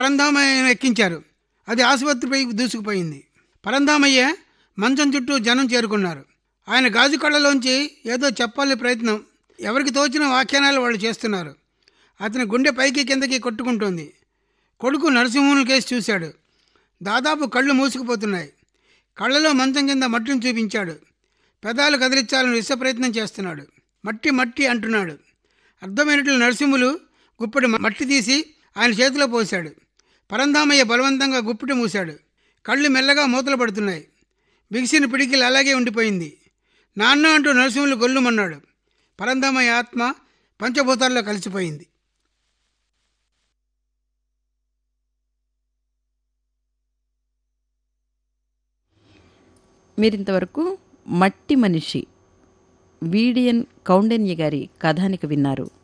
పరంధామయ్యను ఎక్కించారు అది ఆసుపత్రిపై దూసుకుపోయింది పరంధామయ్య మంచం చుట్టూ జనం చేరుకున్నారు ఆయన గాజు కళ్ళలోంచి ఏదో చెప్పాలని ప్రయత్నం ఎవరికి తోచిన వ్యాఖ్యానాలు వాళ్ళు చేస్తున్నారు అతని గుండె పైకి కిందకి కొట్టుకుంటోంది కొడుకు నరసింహుని కేసు చూశాడు దాదాపు కళ్ళు మూసుకుపోతున్నాయి కళ్ళలో మంచం కింద మట్టిని చూపించాడు పెదాలు కదిలించాలని విశ్వ ప్రయత్నం చేస్తున్నాడు మట్టి మట్టి అంటున్నాడు అర్థమైనట్లు నరసింహులు గుప్పెడు మట్టి తీసి ఆయన చేతిలో పోశాడు పరంధామయ్య బలవంతంగా గుప్పిటి మూశాడు కళ్ళు మెల్లగా మూతలు పడుతున్నాయి బిగిసిన పిడికిలు అలాగే ఉండిపోయింది నాన్న అంటూ నరసింహులు గొల్లుమన్నాడు పరంధామయ్య ఆత్మ పంచభూతాల్లో కలిసిపోయింది మీరింతవరకు మట్టి మనిషి వీడియన్ కౌండన్య గారి కథానిక విన్నారు